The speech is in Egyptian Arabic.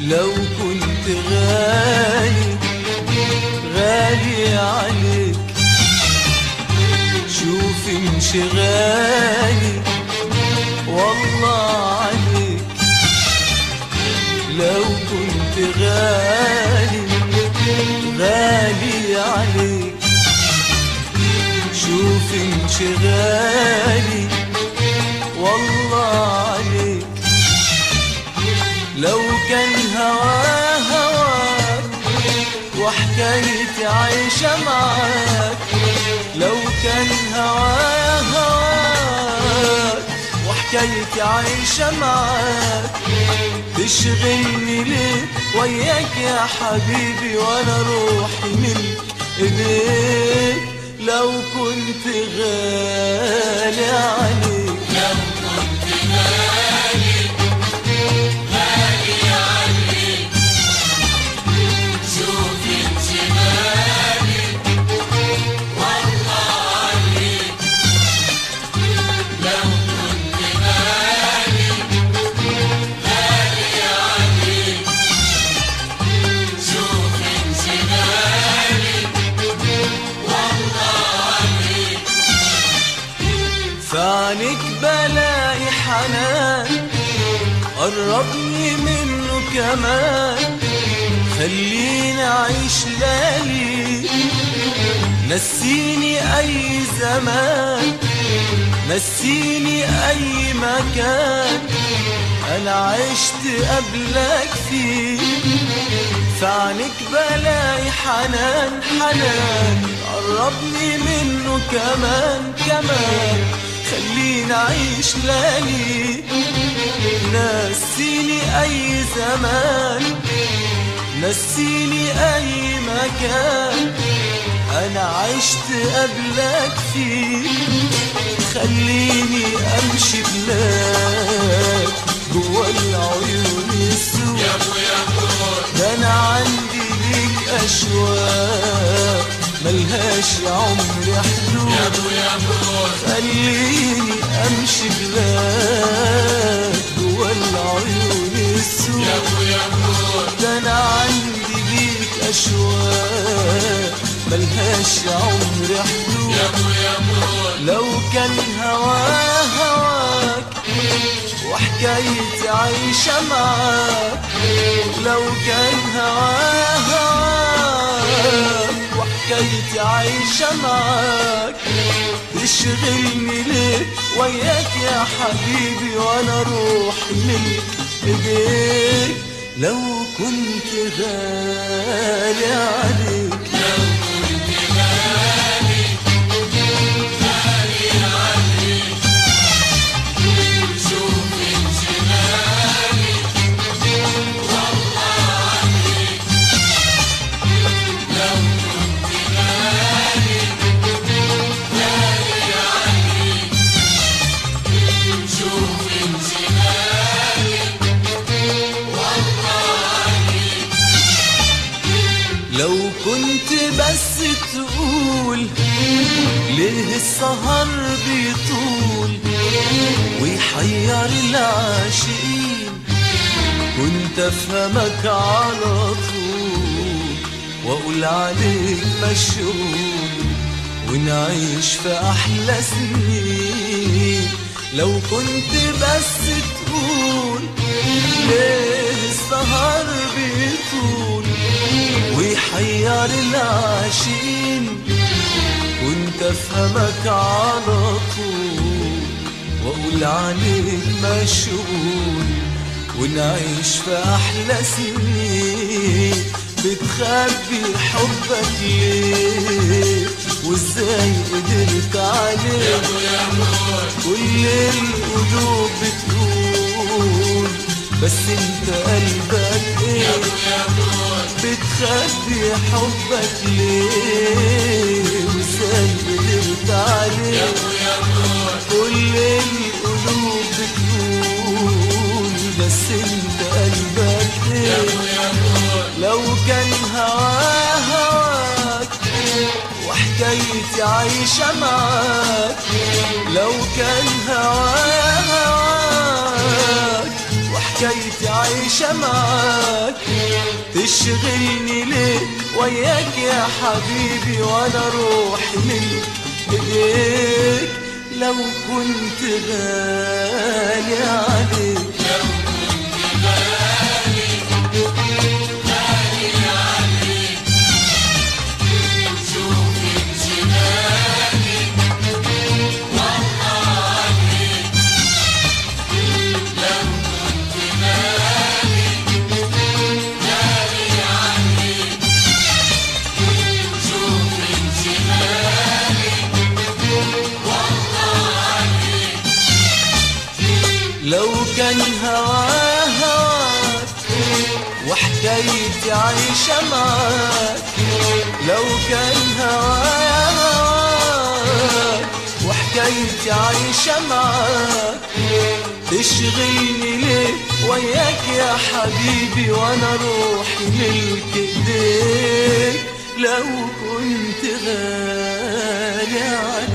لو كنت غالي غالي عليك شوف انشغالي والله عليك لو كنت غالي غالي عليك شوف انشغالي والله عليك لو كان هوا هواك وحكايتي عايشة معاك لو كان هوا هواك وحكايتي عايشة معاك تشغلني ليه وياك يا حبيبي وانا روحي من ايديك لو كنت غالي عليك لو كنت غالي غالي عليك شوف انشغالي والله عليك لو كنت غالي غالي عليك شوف انشغالي والله عليك فعنك بلاقي حنان قربني منه كمان خليني اعيش ليالي نسيني اي زمان نسيني اي مكان انا عشت قبلك فيه فعنك بلاقي حنان حنان قربني منه كمان كمان خليني اعيش ليالي نسيني اي زمان نسيني اي مكان انا عشت قبلك فيه خليني امشي بلاك جوا العيون السود يا ابو يا ابو ده انا عندي ليك اشواق ملهاش يا عمري يا حدود ابو يا ابو خليني امشي بلاك جوا العيون يا السود ابو يا ابو ده انا عندي ليك اشواق ملهاش يا عمري حدود يا ابو يا ابو لو كان هوا هواك وحكايتي عايشة معاك لو كان هوا هواك وحكايتي عايشة معاك تشغلني ليه وياك يا حبيبي وانا روحي منك ايديك لو كنت غالي عليك لو كنت غالي غالي عليك شوف انشغالي والله عليك لو كنت غالي غالي عليك شوف انشغالي والله عليك لو كنت بس تقول ليه السهر بيطول ويحير العاشقين كنت افهمك على طول واقول عليك مشغول ونعيش في احلى سنين لو كنت بس تقول ليه السهر بيطول ويحير العاشقين كنت افهمك على طول واقول عليك مشغول ونعيش في احلى سنين بتخبي حبك ليه وازاي قدرت عليه كل القلوب بتقول بس انت قلبك ايه بتخبي حبك ليه وازاي قدرت عليه كل القلوب بتقول بس انت قلبك ايه لو كان هوا هواك وحكايتي عايشة معاك لو كان هوا هواك وحكايتي عايشة عايشة معاك تشغلني ليه وياك يا حبيبي وانا روحي من ايديك لو كنت غالي عليك لو كان هوا هواك وحكايتي عايشة معاك لو كان هوا هواك وحكايتي عايشة معاك تشغلني ليه وياك يا حبيبي وانا روحي ملك ايديك لو كنت غالي عليك